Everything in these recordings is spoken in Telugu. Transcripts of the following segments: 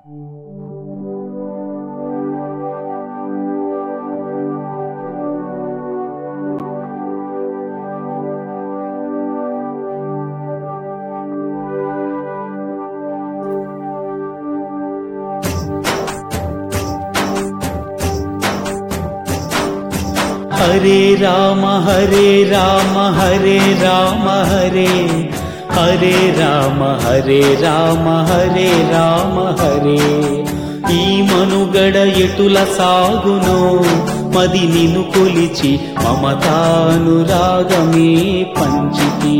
హరే రామ హరే రామ హరే రామ హరే హరే రామ హరే రామ హరే రామ హరే ఈ మనుగడ ఎటుల సాగునో మది నిన్ను కొలిచి మమతానురాగమే పంచితి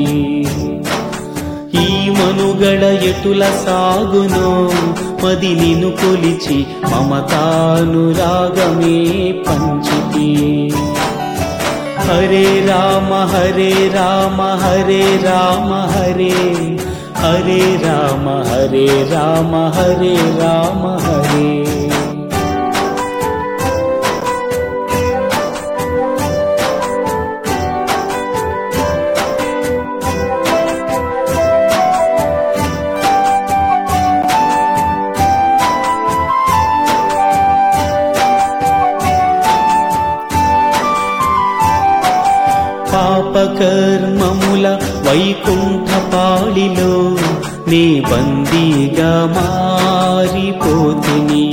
ఈ మనుగడ ఎటుల సాగునో మది నిన్ను కొలిచి మమతానురాగమే పంచితి హరే రామ హరే రామ హరే రామ హరే హరే రామ హరే రామ హరే రామ హరే పాపకర్మముల వైకుంఠ పాళిలో నే బందీగా మారిపోతిని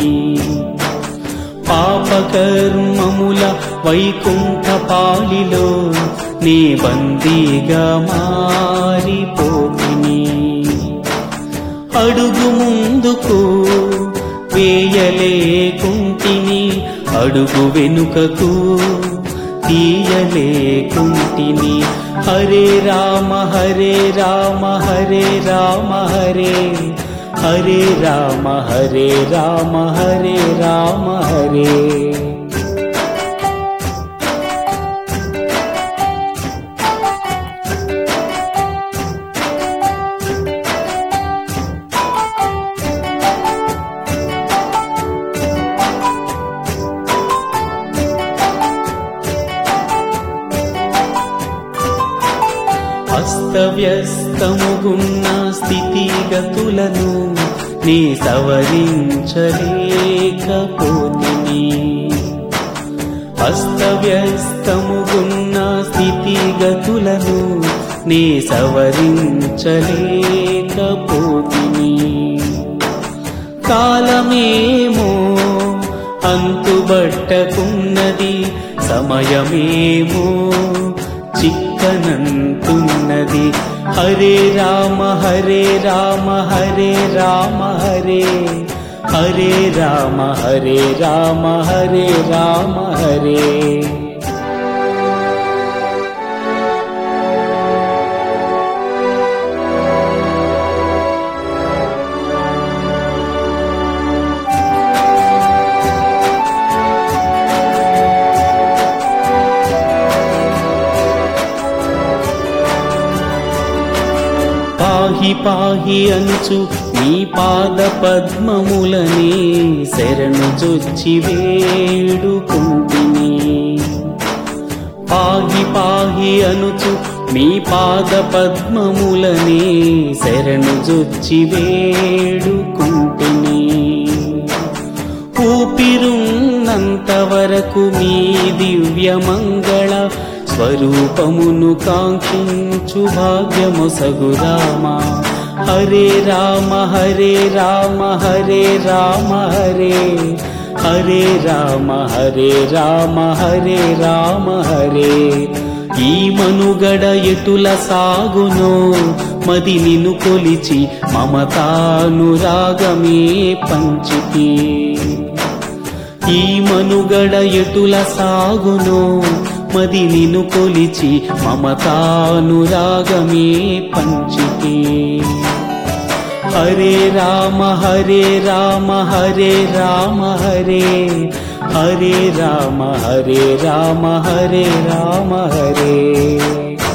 పాపకర్మముల వైకుంఠ పాళిలో నే బందీగా మారిపోతిని అడుగు ముందుకు వేయలేకుంటిని అడుగు వెనుకకు తీయలేకుంటిని హరే రామ హరే రామ హరే రామ హరే హరే రామ హరే రామ హరే రామ హరే అస్తవ్యస్తముగున్న స్థితిగతులను నీ సవరించలేకపోతిని అస్తవ్యస్తముగున్న స్థితిగతులను నీ సవరించలేకపోతిని కాలమేమో అంతుబట్టకున్నది సమయమేమో చిక్కనంటున్నది హరే రామ హరే రామ హరే రామ హరే హరే రామ హరే రామ హరే రామ హరే పాహి పాహి అనుచు నీ పాద పద్మములనే శరణు జొచ్చి వేడుకుంటిని పాహి పాహి అనుచు నీ పాద పద్మములనే శరణు జొచ్చి వేడుకుంటిని ఊపిరున్నంత వరకు మీ దివ్య మంగళ స్వరూపమును కాంక్షించు భాగ్యమొసగు రామ హరే రామ హరే రామ హరే రామ హరే హరే రామ హరే రామ హరే రామ హరే ఈ మనుగడ ఎటుల సాగునో మది నిన్ను కొలిచి మమతానురాగమే పంచితి ఈ మనుగడ ఎటుల సాగునో మది నిన్ను కొలిచి మమతానురాగమే పంచితి హరే రామ హరే రామ హరే రామ హరే హరే రామ హరే రామ హరే రామ హరే